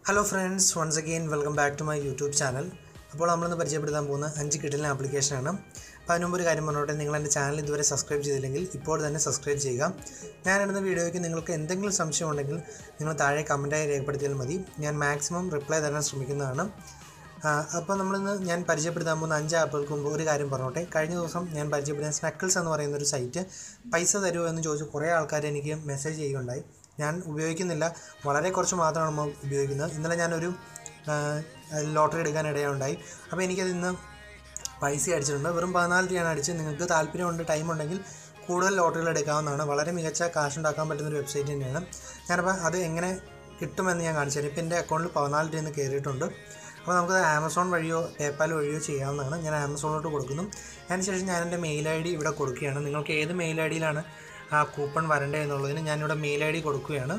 hello friends once again welcome back to my YouTube channel അപ്പോൾ നമ്മളിന്ന് പരിചയപ്പെടുത്താൻ പോകുന്ന അഞ്ച് കിട്ടിലെ ആപ്ലിക്കേഷനാണ് അപ്പോൾ അതിന് മുമ്പ് ഒരു കാര്യം പറഞ്ഞോട്ടെ നിങ്ങൾ എൻ്റെ ചാനൽ ഇതുവരെ സബ്സ്ക്രൈബ് ചെയ്തില്ലെങ്കിൽ ഇപ്പോൾ തന്നെ സബ്സ്ക്രൈബ് ചെയ്യുക ഞാൻ ഇടുന്ന വീഡിയോയ്ക്ക് നിങ്ങൾക്ക് എന്തെങ്കിലും സംശയം ഉണ്ടെങ്കിൽ നിങ്ങൾ താഴെ കമൻറ്റായി രേഖപ്പെടുത്തിയാൽ മതി ഞാൻ മാക്സിമം റിപ്ലൈ തരാൻ ശ്രമിക്കുന്നതാണ് ആ, അപ്പോൾ നമ്മളിന്ന് ഞാൻ പരിചയപ്പെടുത്താൻ പോകുന്ന അഞ്ച് ആപ്പുകൾക്ക് മുമ്പ് ഒരു കാര്യം പറഞ്ഞോട്ടെ കഴിഞ്ഞ ദിവസം ഞാൻ പരിചയപ്പെടുന്ന സ്നക്കിൾസ് എന്ന് പറയുന്ന ഒരു സൈറ്റ് പൈസ തരുമോ എന്ന് ചോദിച്ച് കുറേ ആൾക്കാർ എനിക്ക് മെസ്സേജ് ചെയ്യുകയുണ്ടായി ഞാൻ ഉപയോഗിക്കുന്നില്ല വളരെ കുറച്ച് മാത്രമാണ് നമ്മൾ ഉപയോഗിക്കുന്നത് ഇന്നലെ ഞാനൊരു ലോട്ടറി എടുക്കാൻ ഇടയുണ്ടായി അപ്പോൾ എനിക്കത് ഇന്ന് പൈസ അടിച്ചിട്ടുണ്ട് വെറും പതിനാല് രൂപയാണ് അടിച്ച് നിങ്ങൾക്ക് താല്പര്യമുണ്ട് ടൈം ഉണ്ടെങ്കിൽ കൂടുതൽ ലോട്ടറികൾ എടുക്കാവുന്നതാണ് വളരെ മികച്ച കാശ് ഉണ്ടാക്കാൻ പറ്റുന്ന ഒരു വെബ്സൈറ്റ് തന്നെയാണ് ഞാനപ്പോൾ അത് എങ്ങനെ കിട്ടുമെന്ന് ഞാൻ കാണിച്ചു തരാം ഇപ്പോൾ എൻ്റെ അക്കൗണ്ടിൽ പതിനാല് രൂപ കയറിയിട്ടുണ്ട് അപ്പോൾ നമുക്ക് ആമസോൺ വഴിയോ പേപ്പാൽ വഴിയോ ചെയ്യാവുന്നതാണ് ഞാൻ ആമസോണിലോട്ട് കൊടുക്കുന്നു അതിനുശേഷം ഞാൻ എൻ്റെ മെയിൽ ഐ ഡി ഇവിടെ കൊടുക്കുകയാണ് നിങ്ങൾക്ക് ഏത് മെയിൽ ഐ ഡിയിലാണ് ആ കൂപ്പൺ വരേണ്ടത് എന്നുള്ളതിന് ഞാനിവിടെ മെയിൽ ഐ ഡി കൊടുക്കുകയാണ്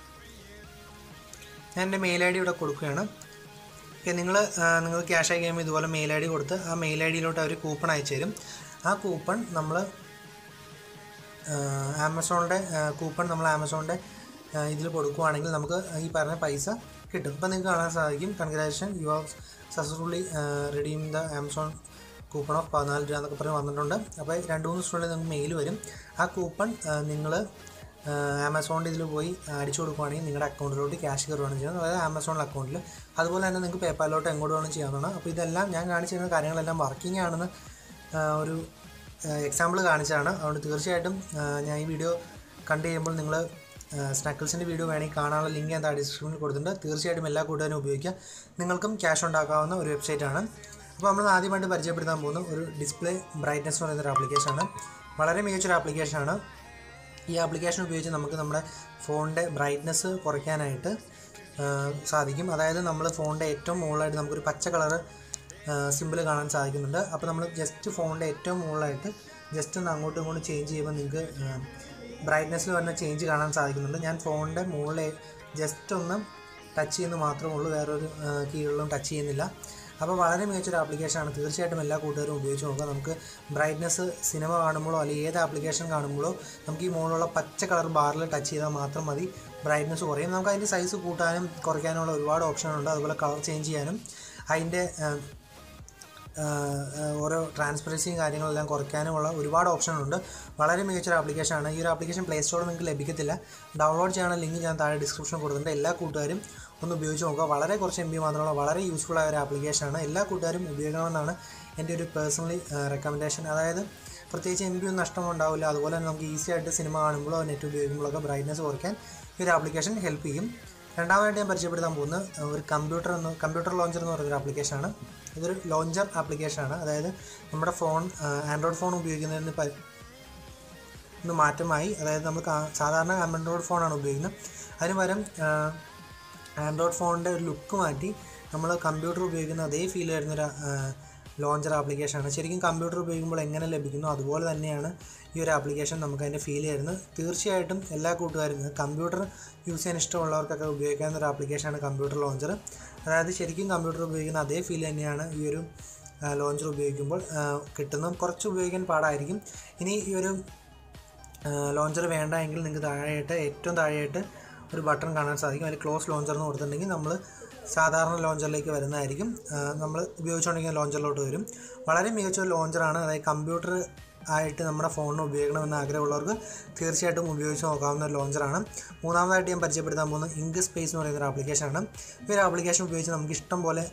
ഞാൻ എൻ്റെ മെയിൽ ഐ ഡി ഇവിടെ കൊടുക്കുകയാണ് ഓക്കെ നിങ്ങൾ നിങ്ങൾ ക്യാഷ് ആയി കഴിയുമ്പോൾ ഇതുപോലെ മെയിൽ ഐ ഡി കൊടുത്ത് ആ മെയിൽ ഐ ഡിയിലോട്ട് അവർ കൂപ്പൺ അയച്ചു തരും ആ കൂപ്പൺ നമ്മൾ ആമസോണിൻ്റെ കൂപ്പൺ നമ്മൾ ആമസോണിൻ്റെ ഇതിൽ കൊടുക്കുവാണെങ്കിൽ നമുക്ക് ഈ പറഞ്ഞ പൈസ കിട്ടും ഇപ്പം നിങ്ങൾക്ക് കാണാൻ സാധിക്കും congratulation you are successfully redeem the Amazon coupon of പതിനാല് രൂപ എന്നൊക്കെ പറഞ്ഞ് വന്നിട്ടുണ്ട് അപ്പോൾ രണ്ട് മൂന്ന് ദിവസത്തിനുള്ളിൽ നിങ്ങൾക്ക് മെയിൽ വരും ആ കൂപ്പൺ നിങ്ങൾ ആമസോണിൻ്റെ ഇതിൽ പോയി അടിച്ചു കൊടുക്കുവാണെങ്കിൽ നിങ്ങളുടെ അക്കൗണ്ടിലോട്ട് ക്യാഷ് കയറുകയാണ് ചെയ്യുന്നത് അതായത് ആമസോണിലെ അക്കൗണ്ടിൽ അതുപോലെ തന്നെ നിങ്ങൾക്ക് പേപ്പാലിലോട്ട് എങ്ങോട്ട് വേണം ചെയ്യാവുന്നതാണ് അപ്പോൾ ഇതെല്ലാം ഞാൻ കാണിച്ചു തരുന്ന കാര്യങ്ങളെല്ലാം വർക്കിംഗ് ആണെന്ന് ആ, ഒരു എക്സാമ്പിൾ കാണിച്ചതാണ് അതുകൊണ്ട് തീർച്ചയായിട്ടും ആ, ഞാൻ ഈ വീഡിയോ കണ്ടു കഴിയുമ്പോൾ നിങ്ങൾ സ്നക്കിൾസിൻ്റെ വീഡിയോ വേണമെങ്കിൽ കാണാനുള്ള ലിങ്ക് ഞാൻ ഡിസ്ക്രിപ്ഷനിൽ കൊടുത്തിട്ടുണ്ട് തീർച്ചയായിട്ടും എല്ലാ കൂട്ടുകാരും ഉപയോഗിക്കുക നിങ്ങൾക്കും ക്യാഷ് ഉണ്ടാക്കാവുന്ന ഒരു വെബ്സൈറ്റാണ് അപ്പോൾ നമ്മൾ ആദ്യമായിട്ട് പരിചയപ്പെടുത്താൻ പോകുന്ന ഒരു ഡിസ്പ്ലേ ബ്രൈറ്റ്നസ് എന്ന് പറയുന്ന ഒരു ആപ്ലിക്കേഷനാണ് വളരെ മികച്ചൊരു ആപ്ലിക്കേഷനാണ് ഈ ആപ്ലിക്കേഷൻ ഉപയോഗിച്ച് നമുക്ക് നമ്മുടെ ഫോണിൻ്റെ ബ്രൈറ്റ്നസ് കുറയ്ക്കാനായിട്ട് ആ, സാധിക്കും അതായത് നമ്മൾ ഫോണിൻ്റെ ഏറ്റവും മുകളിലായിട്ട് നമുക്കൊരു പച്ച കളറ് സിമ്പിൾ കാണാൻ സാധിക്കുന്നുണ്ട് അപ്പോൾ നമ്മൾ ജസ്റ്റ് ഫോണിൻ്റെ ഏറ്റവും മുകളിലായിട്ട് ജസ്റ്റ് ഒന്ന് അങ്ങോട്ടും ഇങ്ങോട്ടും ചേഞ്ച് ചെയ്യുമ്പോൾ നിങ്ങൾക്ക് ബ്രൈറ്റ്നസ്സിൽ വരുന്ന ചേഞ്ച് കാണാൻ സാധിക്കുന്നുണ്ട് ഞാൻ ഫോണിൻ്റെ മുകളിൽ ജസ്റ്റ് ഒന്ന് ടച്ച് ചെയ്യുന്നത് മാത്രമേ ഉള്ളൂ വേറൊരു കീഴിലും ടച്ച് ചെയ്യുന്നില്ല അപ്പോൾ വളരെ മികച്ചൊരു ആപ്ലിക്കേഷനാണ് തീർച്ചയായിട്ടും എല്ലാ കൂട്ടുകാരും ഉപയോഗിച്ച് നോക്കുക നമുക്ക് ബ്രൈറ്റ്നസ് സിനിമ കാണുമ്പോഴോ അല്ലെങ്കിൽ ഏത് ആപ്ലിക്കേഷൻ കാണുമ്പോഴോ നമുക്ക് ഈ മുകളിലുള്ള പച്ച കളർ ബാറിൽ ടച്ച് ചെയ്താൽ മാത്രം മതി ബ്രൈറ്റ്നസ് കുറയും നമുക്ക് അതിൻ്റെ സൈസ് കൂട്ടാനും കുറയ്ക്കാനുള്ള ഒരുപാട് ഓപ്ഷനുണ്ട് അതുപോലെ കളർ ചേഞ്ച് ചെയ്യാനും അതിൻ്റെ ആഹ് ഓരോ ട്രാൻസ്പെറൻസിയും കാര്യങ്ങളെല്ലാം കുറയ്ക്കാനുമുള്ള ഒരുപാട് ഓപ്ഷനുണ്ട് വളരെ മികച്ചൊരു ആപ്ലിക്കേഷനാണ് ഈ ഒരു ആപ്ലിക്കേഷൻ പ്ലേ സ്റ്റോറിൽ നിങ്ങൾക്ക് ലഭിക്കത്തില്ല ഡൗൺലോഡ് ചെയ്യാനുള്ള ലിങ്ക് ഞാൻ താഴെ ഡിസ്ക്രിപ്ഷൻ കൊടുത്തിട്ടുണ്ട് എല്ലാ കൂട്ടുകാരും ഒന്ന് ഉപയോഗിച്ച് നോക്കുക വളരെ കുറച്ച് എം ബി മാത്രമുള്ള വളരെ യൂസ്ഫുൾ ആയ ഒരു ആപ്ലിക്കേഷനാണ് എല്ലാ കൂട്ടുകാരും ഉപയോഗിക്കണമെന്നാണ് എൻ്റെ ഒരു പേഴ്സണലി റെക്കമെൻഡേഷൻ അതായത് പ്രത്യേകിച്ച് എം ബി ഒന്നും നഷ്ടമുണ്ടാവില്ല അതുപോലെ തന്നെ നമുക്ക് ഈസി ആയിട്ട് സിനിമ കാണുമ്പോഴോ നെറ്റ് ഉപയോഗിക്കുമ്പോഴൊക്കെ ബ്രൈറ്റ്നസ് കുറയ്ക്കാൻ ഈ ഒരു ആപ്ലിക്കേഷൻ ഹെൽപ്പ് ചെയ്യും രണ്ടാമതായിട്ട് ഞാൻ പരിചയപ്പെടുത്താൻ പോകുന്ന ഒരു കമ്പ്യൂട്ടർ എന്ന് കമ്പ്യൂട്ടർ ലോഞ്ചർ എന്ന് പറയുന്ന ഒരു ആപ്ലിക്കേഷനാണ് ഇതൊരു ലോഞ്ചർ ആപ്ലിക്കേഷനാണ് അതായത് നമ്മുടെ ഫോൺ ആൻഡ്രോയിഡ് ഫോൺ ഉപയോഗിക്കുന്നതിന് പ- ഒന്ന് മാറ്റമായി അതായത് നമ്മൾ കാ- സാധാരണ ആൻഡ്രോയിഡ് ഫോണാണ് ഉപയോഗിക്കുന്നത് അതിന് പകരം ആൻഡ്രോയിഡ് ഫോണിൻ്റെ ഒരു ലുക്ക് മാറ്റി നമ്മൾ കമ്പ്യൂട്ടർ ഉപയോഗിക്കുന്ന അതേ ഫീൽ വരുന്നൊരു ലോഞ്ചർ ആപ്ലിക്കേഷനാണ് ശരിക്കും കമ്പ്യൂട്ടർ ഉപയോഗിക്കുമ്പോൾ എങ്ങനെ ലഭിക്കുന്നു അതുപോലെ തന്നെയാണ് ഈ ഒരു ആപ്ലിക്കേഷൻ നമുക്ക് അതിൻ്റെ ഫീൽ വരുന്നത് തീർച്ചയായിട്ടും എല്ലാ കൂട്ടുകാരും കമ്പ്യൂട്ടർ യൂസ് ചെയ്യാൻ ഇഷ്ടമുള്ളവർക്കൊക്കെ ഉപയോഗിക്കാവുന്ന ഒരു ആപ്ലിക്കേഷനാണ് കമ്പ്യൂട്ടർ ലോഞ്ചർ അതായത് ശരിക്കും കമ്പ്യൂട്ടർ ഉപയോഗിക്കുന്ന അതേ ഫീൽ തന്നെയാണ് ഈ ഒരു ലോഞ്ചർ ഉപയോഗിക്കുമ്പോൾ ആ, കിട്ടുന്നത് കുറച്ച് ഉപയോഗിക്കാൻ പാടായിരിക്കും ഇനി ഈ ഒരു ലോഞ്ചർ വേണ്ട എങ്കിൽ നിങ്ങൾക്ക് താഴെയായിട്ട് ഏറ്റവും താഴെയായിട്ട് ഒരു ബട്ടൺ കാണാൻ സാധിക്കും അതിൽ ക്ലോസ് ലോഞ്ചർ എന്ന് കൊടുത്തിട്ടുണ്ടെങ്കിൽ നമ്മൾ സാധാരണ ലോഞ്ചറിലേക്ക് വരുന്നതായിരിക്കും നമ്മൾ ഉപയോഗിച്ചുകൊണ്ടിരിക്കുന്ന ലോഞ്ചറിലോട്ട് വരും വളരെ മികച്ച ഒരു ലോഞ്ചറാണ് അതായത് കമ്പ്യൂട്ടർ ആയിട്ട് നമ്മുടെ ഫോണിന് ഉപയോഗിക്കണമെന്ന് ആഗ്രഹമുള്ളവർക്ക് തീർച്ചയായിട്ടും ഉപയോഗിച്ച് നോക്കാവുന്ന ഒരു ലോഞ്ചറാണ് മൂന്നാമതായിട്ട് ഞാൻ പരിചയപ്പെടുത്താൻ പോകുന്നത് ഇങ്ക് സ്പേസ് എന്ന് പറയുന്ന ഒരു ആപ്ലിക്കേഷനാണ് ഈ ഒരു ആപ്ലിക്കേഷൻ ഉപയോഗിച്ച് നമുക്ക് ഇഷ്ടം പോലെ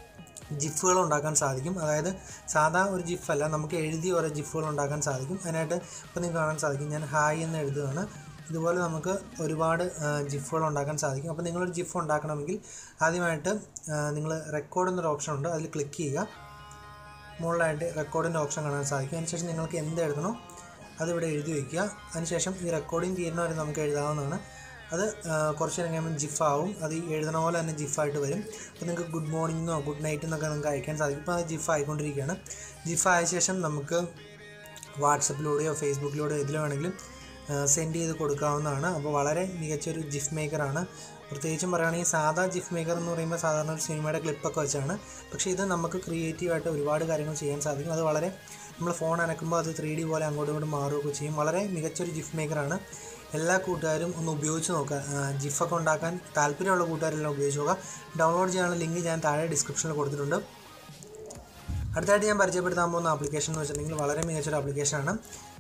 ജിഫുകൾ ഉണ്ടാക്കാൻ സാധിക്കും അതായത് സാധാ ഒരു ജിഫ് അല്ല നമുക്ക് എഴുതി ഓരോ ജിഫുകൾ ഉണ്ടാക്കാൻ സാധിക്കും അതിനായിട്ട് ഇപ്പോൾ നിങ്ങൾക്ക് കാണാൻ സാധിക്കും ഞാൻ ഹായ് എന്ന് എഴുതുകയാണ് ഇതുപോലെ നമുക്ക് ഒരുപാട് ജിഫുകൾ ഉണ്ടാക്കാൻ സാധിക്കും അപ്പോൾ നിങ്ങളൊരു ജിഫ് ഉണ്ടാക്കണമെങ്കിൽ ആദ്യമായിട്ട് നിങ്ങൾ റെക്കോർഡ് എന്നൊരു ഓപ്ഷൻ ഉണ്ട് അതിൽ ക്ലിക്ക് ചെയ്യുക മുകളിലായിട്ട് റെക്കോർഡിൻ്റെ ഓപ്ഷൻ കാണാൻ സാധിക്കും അതിനുശേഷം നിങ്ങൾക്ക് എന്ത് എഴുതണോ അതിവിടെ എഴുതി വയ്ക്കുക അതിനുശേഷം ഈ റെക്കോർഡിങ് തീരുന്ന വരെ നമുക്ക് എഴുതാവുന്നതാണ് അത് ആ, കുറച്ച് നേരം കഴിയുമ്പോൾ ജിഫ് ആവും അത് ഈ എഴുതണ പോലെ തന്നെ ജിഫായിട്ട് വരും അപ്പോൾ നിങ്ങൾക്ക് ഗുഡ് മോർണിംഗെന്നോ ഗുഡ് നൈറ്റ് എന്നൊക്കെ നിങ്ങൾക്ക് അയക്കാൻ സാധിക്കും ഇപ്പോൾ അത് ജിഫ് ആയിക്കൊണ്ടിരിക്കുകയാണ് ജിഫ് ആയ ശേഷം നമുക്ക് വാട്സപ്പിലൂടെയോ ഫേസ്ബുക്കിലൂടെയോ ഇതിൽ വേണമെങ്കിലും സെൻഡ് ചെയ്ത് കൊടുക്കാവുന്നതാണ് അപ്പോൾ വളരെ മികച്ചൊരു ജിഫ് മേക്കറാണ് പ്രത്യേകിച്ചും പറയുകയാണെങ്കിൽ സാധാ ജിഫ് മേക്കർ എന്ന് പറയുമ്പോൾ സാധാരണ ഒരു സിനിമയുടെ ക്ലിപ്പൊക്കെ വെച്ചാണ് പക്ഷേ ഇത് നമുക്ക് ക്രിയേറ്റീവായിട്ട് ഒരുപാട് കാര്യങ്ങൾ ചെയ്യാൻ സാധിക്കും അത് വളരെ നമ്മൾ ഫോൺ അനക്കുമ്പോൾ അത് ത്രീ ഡി പോലെ അങ്ങോട്ടും ഇങ്ങോട്ടും മാറുകയൊക്കെ ചെയ്യും വളരെ മികച്ചൊരു ജിഫ് മേക്കറാണ് എല്ലാ കൂട്ടുകാരും ഒന്ന് ഉപയോഗിച്ച് നോക്കുക ജിഫൊക്കെ ഉണ്ടാക്കാൻ താല്പര്യമുള്ള കൂട്ടുകാരെല്ലാം ഉപയോഗിച്ച് നോക്കുക ഡൗൺലോഡ് ചെയ്യാനുള്ള ലിങ്ക് ഞാൻ താഴെ ഡിസ്ക്രിപ്ഷനിൽ കൊടുത്തിട്ടുണ്ട് അടുത്തായിട്ട് ഞാൻ പരിചയപ്പെടുത്താൻ പോകുന്ന ആപ്ലിക്കേഷൻ എന്ന് വെച്ചിട്ടുണ്ടെങ്കിൽ വളരെ മികച്ചൊരു ആപ്ലിക്കേഷനാണ്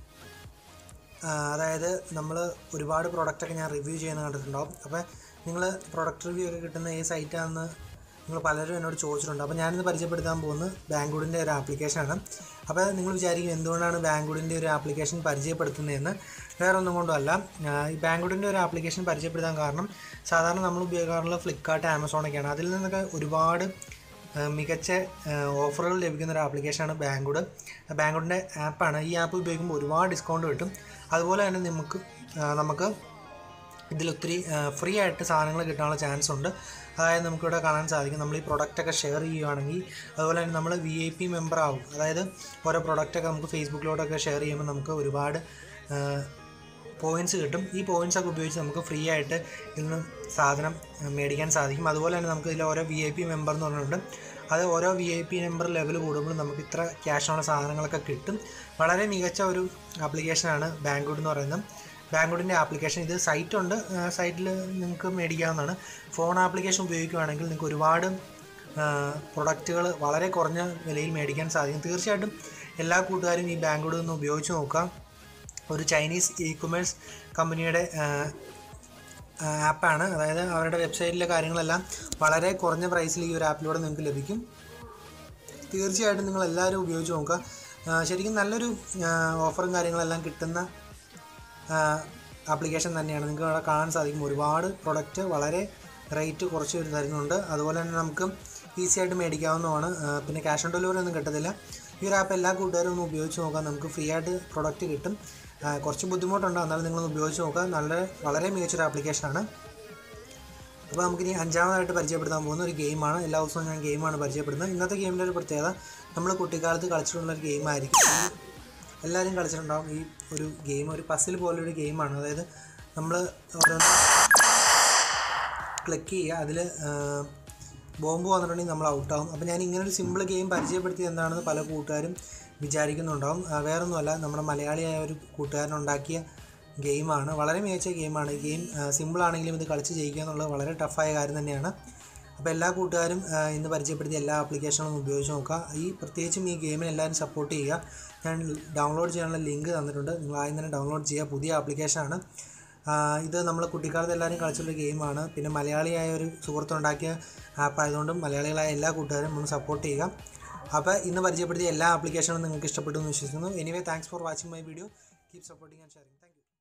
അതായത് നമ്മൾ ഒരുപാട് പ്രോഡക്റ്റൊക്കെ ഞാൻ റിവ്യൂ ചെയ്യുന്ന കണ്ടിട്ടുണ്ടാവും അപ്പോൾ നിങ്ങൾ പ്രോഡക്റ്റ് റിവ്യൂ ഒക്കെ കിട്ടുന്ന ഈ സൈറ്റാണെന്ന് നിങ്ങൾ പലരും എന്നോട് ചോദിച്ചിട്ടുണ്ട് അപ്പോൾ ഞാനിന്ന് പരിചയപ്പെടുത്താൻ പോകുന്നത് ബാങ്കുഡിൻ്റെ ഒരു ആപ്ലിക്കേഷനാണ് അപ്പോൾ നിങ്ങൾ വിചാരിക്കും എന്തുകൊണ്ടാണ് ബാങ്കുഡിൻ്റെ ഒരു ആപ്ലിക്കേഷൻ പരിചയപ്പെടുത്തുന്നതെന്ന് വേറെ ഒന്നും കൊണ്ടുമല്ല ഈ ബാങ്കുഡിൻ്റെ ഒരു ആപ്ലിക്കേഷൻ പരിചയപ്പെടുത്താൻ കാരണം സാധാരണ നമ്മൾ ഉപയോഗിക്കാറുള്ള ഫ്ലിപ്കാർട്ട് ആമസോണൊക്കെയാണ് അതിൽ നിന്നൊക്കെ ഒരുപാട് മികച്ച ഓഫറുകൾ ലഭിക്കുന്ന ഒരു ആപ്ലിക്കേഷനാണ് ബാങ്കുഡ് ബാങ്കുഡിൻ്റെ ആപ്പാണ് ഈ ആപ്പ് ഉപയോഗിക്കുമ്പോൾ ഒരുപാട് ഡിസ്കൗണ്ട് കിട്ടും അതുപോലെ തന്നെ നമുക്ക് നമുക്ക് ഇതിലൊത്തിരി ഫ്രീ ആയിട്ട് സാധനങ്ങൾ കിട്ടാനുള്ള ചാൻസ് ഉണ്ട് അതായത് നമുക്കിവിടെ കാണാൻ സാധിക്കും നമ്മൾ ഈ പ്രൊഡക്റ്റൊക്കെ ഷെയർ ചെയ്യുകയാണെങ്കിൽ അതുപോലെ തന്നെ നമ്മൾ വി ഐ പി മെമ്പർ ആവും അതായത് ഓരോ പ്രൊഡക്റ്റൊക്കെ നമുക്ക് ഫേസ്ബുക്കിലോട്ടൊക്കെ ഷെയർ ചെയ്യുമ്പോൾ നമുക്ക് ഒരുപാട് പോയിൻറ്റ്സ് കിട്ടും ഈ പോയിൻറ്റ്സ് ഒക്കെ ഉപയോഗിച്ച് നമുക്ക് ഫ്രീ ആയിട്ട് ഇതിൽ നിന്ന് സാധനം മേടിക്കാൻ സാധിക്കും അതുപോലെ തന്നെ നമുക്ക് ഇതിൽ ഓരോ വി ഐ പി മെമ്പർ എന്ന് പറഞ്ഞിട്ടുണ്ട് അത് ഓരോ V I P number level കൂടുമ്പോൾ നമുക്ക് ഇത്ര ക്യാഷുള്ള സാധനങ്ങളൊക്കെ കിട്ടും വളരെ മികച്ച ഒരു ആപ്ലിക്കേഷനാണ് ബാങ്കുഡ് എന്ന് പറയുന്നത് ബാങ്കുഡിൻ്റെ ആപ്ലിക്കേഷൻ ഇത് സൈറ്റ് ഉണ്ട് സൈറ്റിൽ നിങ്ങൾക്ക് മേടിക്കാവുന്നതാണ് ഫോൺ ആപ്ലിക്കേഷൻ ഉപയോഗിക്കുകയാണെങ്കിൽ നിങ്ങൾക്ക് ഒരുപാട് പ്രൊഡക്റ്റുകൾ വളരെ കുറഞ്ഞ വിലയിൽ മേടിക്കാൻ സാധിക്കും തീർച്ചയായിട്ടും എല്ലാ കൂട്ടുകാരും ഈ ബാങ്കുഡിൽ നിന്ന് ഉപയോഗിച്ച് നോക്കാം ഒരു ചൈനീസ് ഇ കൊമേഴ്സ് കമ്പനിയുടെ ആപ്പാണ് അതായത് അവരുടെ വെബ്സൈറ്റിലെ കാര്യങ്ങളെല്ലാം വളരെ കുറഞ്ഞ പ്രൈസിൽ ഈ ഒരു ആപ്പിലൂടെ നിങ്ങൾക്ക് ലഭിക്കും തീർച്ചയായിട്ടും നിങ്ങൾ എല്ലാവരും ഉപയോഗിച്ച് നോക്കുക ശരിക്കും നല്ലൊരു ഓഫറും കാര്യങ്ങളെല്ലാം കിട്ടുന്ന ആപ്ലിക്കേഷൻ തന്നെയാണ് നിങ്ങൾക്ക് അവിടെ കാണാൻ സാധിക്കും ഒരുപാട് പ്രൊഡക്റ്റ് വളരെ റേറ്റ് കുറച്ച് തരുന്നുണ്ട് അതുപോലെ തന്നെ നമുക്ക് ഈസി ആയിട്ട് മേടിക്കാവുന്നതാണ് പിന്നെ ക്യാഷ് ഓൺ ഡെലിവറി ഒന്നും കിട്ടത്തില്ല ഈ ഒരു ആപ്പ് എല്ലാ കൂട്ടുകാരും ഒന്ന് ഉപയോഗിച്ച് നോക്കാം നമുക്ക് ഫ്രീ ആയിട്ട് പ്രൊഡക്റ്റ് കിട്ടും കുറച്ച് ബുദ്ധിമുട്ടുണ്ട് എന്നാലും നിങ്ങളൊന്ന് ഉപയോഗിച്ച് നോക്കുക നല്ല വളരെ മികച്ചൊരു ആപ്ലിക്കേഷനാണ് അപ്പോൾ നമുക്കിനി അഞ്ചാമതായിട്ട് പരിചയപ്പെടുത്താൻ പോകുന്ന ഒരു ഗെയിമാണ് എല്ലാ ദിവസവും ഞാൻ ഗെയിമാണ് പരിചയപ്പെടുന്നത് ഇന്നത്തെ ഗെയിമിൻ്റെ ഒരു പ്രത്യേകത നമ്മൾ കുട്ടിക്കാലത്ത് കളിച്ചിട്ടുള്ള ഒരു ഗെയിമായിരിക്കും എല്ലാവരും കളിച്ചിട്ടുണ്ടാവും ഈ ഒരു ഗെയിം ഒരു പസിൽ പോലൊരു ഗെയിമാണ് അതായത് നമ്മൾ ഓരോന്ന് ക്ലിക്ക് ചെയ്യുക അതിൽ ബോംബ് വന്നിട്ടുണ്ടെങ്കിൽ നമ്മൾ ഔട്ടാവും അപ്പോൾ ഞാൻ ഇങ്ങനെ ഒരു സിമ്പിൾ ഗെയിം പരിചയപ്പെടുത്തി എന്താണെന്ന് പല കൂട്ടുകാരും വിചാരിക്കുന്നുണ്ടാവും വേറൊന്നുമല്ല നമ്മുടെ മലയാളിയായ ഒരു കൂട്ടുകാരനുണ്ടാക്കിയ ഗെയിമാണ് വളരെ മികച്ച ഗെയിമാണ് ഈ ഗെയിം സിമ്പിളാണെങ്കിലും ഇത് കളിച്ച് ജയിക്കുക എന്നുള്ളത് വളരെ ടഫായ കാര്യം തന്നെയാണ് അപ്പോൾ എല്ലാ കൂട്ടുകാരും ഇന്ന് പരിചയപ്പെടുത്തിയ എല്ലാ ആപ്ലിക്കേഷനും ഉപയോഗിച്ച് നോക്കുക ഈ പ്രത്യേകിച്ചും ഈ ഗെയിമിന് എല്ലാവരും സപ്പോർട്ട് ചെയ്യുക ഞാൻ ഡൗൺലോഡ് ചെയ്യാനുള്ള ലിങ്ക് തന്നിട്ടുണ്ട് നിങ്ങൾ ആദ്യം തന്നെ ഡൗൺലോഡ് ചെയ്യുക പുതിയ ആപ്ലിക്കേഷനാണ് ഇത് നമ്മൾ കുട്ടിക്കാലത്ത് എല്ലാവരും കളിച്ചുള്ള ഗെയിമാണ് പിന്നെ മലയാളിയായ ഒരു സുഹൃത്തുണ്ടാക്കിയ ആപ്പ് ആയതുകൊണ്ടും മലയാളികളായ എല്ലാ കൂട്ടുകാരും ഒന്ന് സപ്പോർട്ട് ചെയ്യുക അപ്പോൾ ഇന്ന് പരിചയപ്പെടുത്തിയ എല്ലാ ആപ്ലിക്കേഷനും നിങ്ങൾക്ക് ഇഷ്ടപ്പെട്ടു എന്ന് വിശ്വസിക്കുന്നു anyway thanks for watching my video keep supporting and sharing thank